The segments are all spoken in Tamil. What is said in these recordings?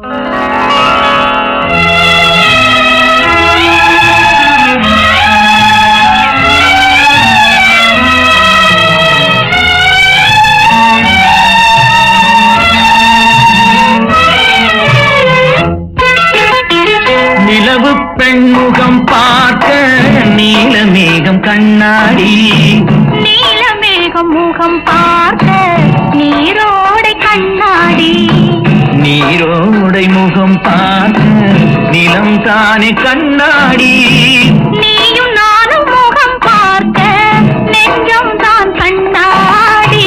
நிலவு பெண்முகம் பார்க்க நீலமேகம் கண்ணாடி நீலமேகம் முகம் பார்க்க நீரோடை கண்ணாடி நீரோடை முகம் பார்க்க நிலம் தானே கண்ணாடி நீயும் நானும் முகம் பார்க்க நெஞ்சம் தான் கண்ணாடி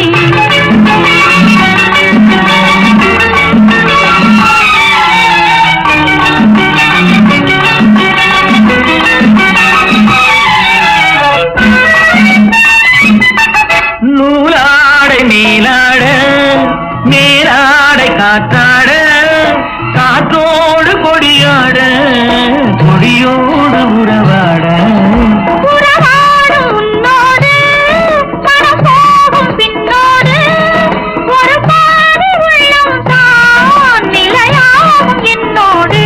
நூலாடை மேலாட மேலாடை காத்தாட காற்றோடு கொடியாட கொடியோடு உறவாட உறவாடும் உன்னோடு மனம் போகும் பின்னோடு ஒரு பாதி உள்ளம் தான் நிலையாகும் என்னோடு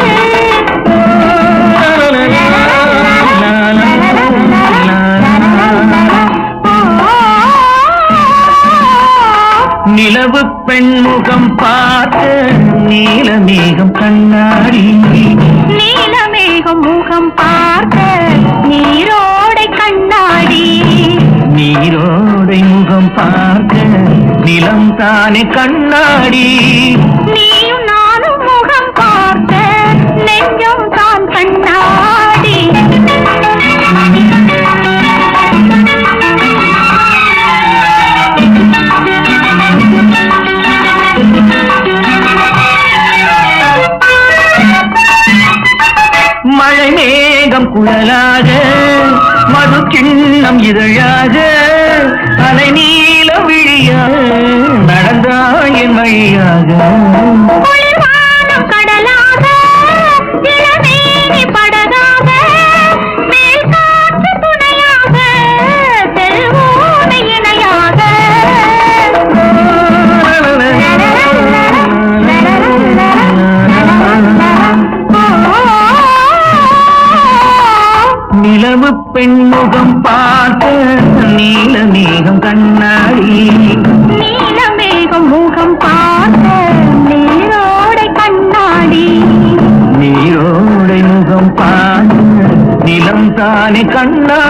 நிலவு பெண்முகம் பார்த்த நீலமேகம் கண்ணாடி நீலமேகம் முகம் பார்க்க நீரோடை கண்ணாடி நீரோடை முகம் பார்க்க நிலம் தானே கண்ணாடி நீயும் நானும் முகம் பார்க்க நெஞ்சம் தான் கண்ணாடி மழை மேகம் குழலாக மது கிண்ணம் இதழாக அலை நீல விழியாக நடந்தாய் என் வழியாக குளிர்வானம் கடலாக இளமேனி படகாக மேல் காற்று துணையாக செல்வோனை இணையாக நிலவு பெண்முகம் பார்த்த நீல மேகம் கண்ணாடி நீலமேகம் முகம் பார்க்க நீரோடை கண்ணாடி நீரோடை முகம் பார்த்த நிலம் தானே கண்ணாடி